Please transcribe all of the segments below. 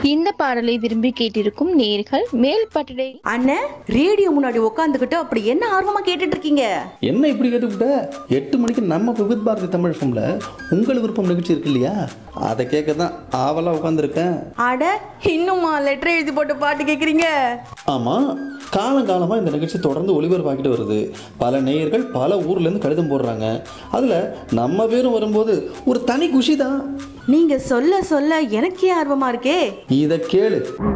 இந்த பாடலை விரும்பி கேட்டிருக்கும் நேர்கள் மேல் பட்டடை அண்ணன் ரேடியோ முன்னாடி உட்காந்துக்கிட்டு அப்படி என்ன ஆர்வமா கேட்டுட்டு இருக்கீங்க என்ன இப்படி கேட்டுவிட்ட எட்டு மணிக்கு நம்ம விவித் பாரதி தமிழ் ஃபம்ல உங்கள் விருப்பம் நிகழ்ச்சி இருக்கு இல்லையா அதை கேட்க தான் ஆவலாக உட்காந்துருக்கேன் அட இன்னுமா லெட்டர் எழுதி போட்டு பாட்டு கேக்குறீங்க ஆமாம் காலங்காலமாக இந்த நிகழ்ச்சி தொடர்ந்து ஒளிபரப்பாக்கிட்டு வருது பல நேயர்கள் பல ஊர்லேருந்து கடிதம் போடுறாங்க அதில் நம்ம பேரும் வரும்போது ஒரு தனி குஷி தான் நீங்க சொல்ல சொல்ல எனக்கே ஆர்வமா இருக்கே இதை கேளு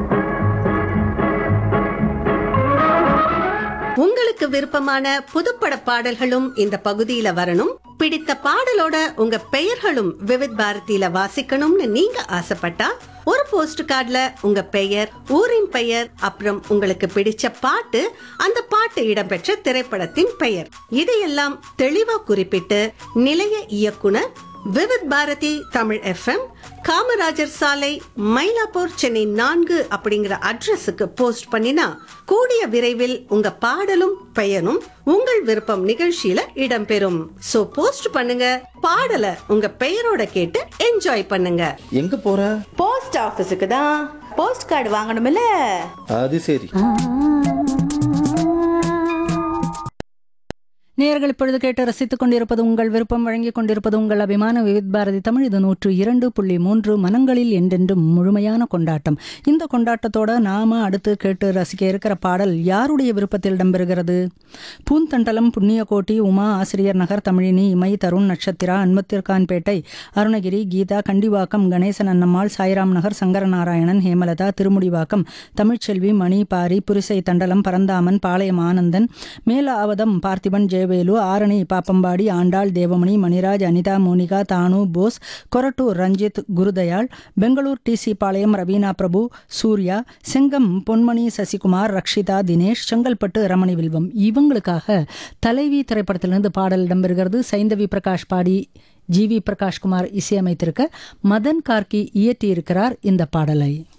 உங்களுக்கு விருப்பமான புதுப்பட பாடல்களும் இந்த பகுதியில வரணும் பிடித்த பாடலோட உங்க பெயர்களும் விவித் பாரதியில வாசிக்கணும்னு நீங்க ஆசைப்பட்டா ஒரு போஸ்ட் கார்டுல உங்க பெயர் ஊரின் பெயர் அப்புறம் உங்களுக்கு பிடிச்ச பாட்டு அந்த பாட்டு இடம்பெற்ற திரைப்படத்தின் பெயர் இதையெல்லாம் தெளிவா குறிப்பிட்டு நிலைய இயக்குனர் விவித் பாரதி தமிழ் எஃப்எம் காமராஜர் சாலை மயிலாப்பூர் சென்னை நான்கு அப்படிங்கிற அட்ரஸுக்கு போஸ்ட் பண்ணினா கூடிய விரைவில் உங்க பாடலும் பெயரும் உங்கள் விருப்பம் நிகழ்ச்சியில இடம்பெறும் சோ போஸ்ட் பண்ணுங்க பாடலை உங்க பெயரோட கேட்டு என்ஜாய் பண்ணுங்க எங்கே போகிற போஸ்ட் ஆபீஸுக்கு தான் போஸ்ட் கார்டு வாங்கணும்ல அது சரி நேயர்கள் இப்பொழுது கேட்டு ரசித்துக் கொண்டிருப்பது உங்கள் விருப்பம் வழங்கிக் கொண்டிருப்பது உங்கள் அபிமான விவித் பாரதி தமிழ் இது நூற்று இரண்டு புள்ளி மூன்று மனங்களில் என்றென்றும் முழுமையான கொண்டாட்டம் இந்த கொண்டாட்டத்தோட நாம அடுத்து கேட்டு ரசிக்க இருக்கிற பாடல் யாருடைய விருப்பத்தில் இடம்பெறுகிறது பூந்தண்டலம் புண்ணியகோட்டி உமா ஆசிரியர் நகர் தமிழினி இமை தருண் நட்சத்திரா அன்மத்திற்கான்பேட்டை அருணகிரி கீதா கண்டிவாக்கம் கணேசன் அன்னம்மாள் சாய்ராம் நகர் சங்கரநாராயணன் ஹேமலதா திருமுடிவாக்கம் தமிழ்ச்செல்வி மணி பாரி புரிசை தண்டலம் பரந்தாமன் பாளையம் ஆனந்தன் மேல ஆவதம் பார்த்திபன் ஜெயவேலு ஆரணி பாப்பம்பாடி ஆண்டாள் தேவமணி மணிராஜ் அனிதா மோனிகா தானு போஸ் கொரட்டூர் ரஞ்சித் குருதயாள் பெங்களூர் டிசி பாளையம் ரவீனா பிரபு சூர்யா செங்கம் பொன்மணி சசிகுமார் ரக்ஷிதா தினேஷ் செங்கல்பட்டு ரமணி வில்வம் இவங்களுக்காக தலைவி திரைப்படத்திலிருந்து பாடல் இடம்பெறுகிறது சைந்தவி பிரகாஷ் பாடி ஜி வி பிரகாஷ்குமார் இசையமைத்திருக்க மதன் கார்கி இயற்றியிருக்கிறார் இந்த பாடலை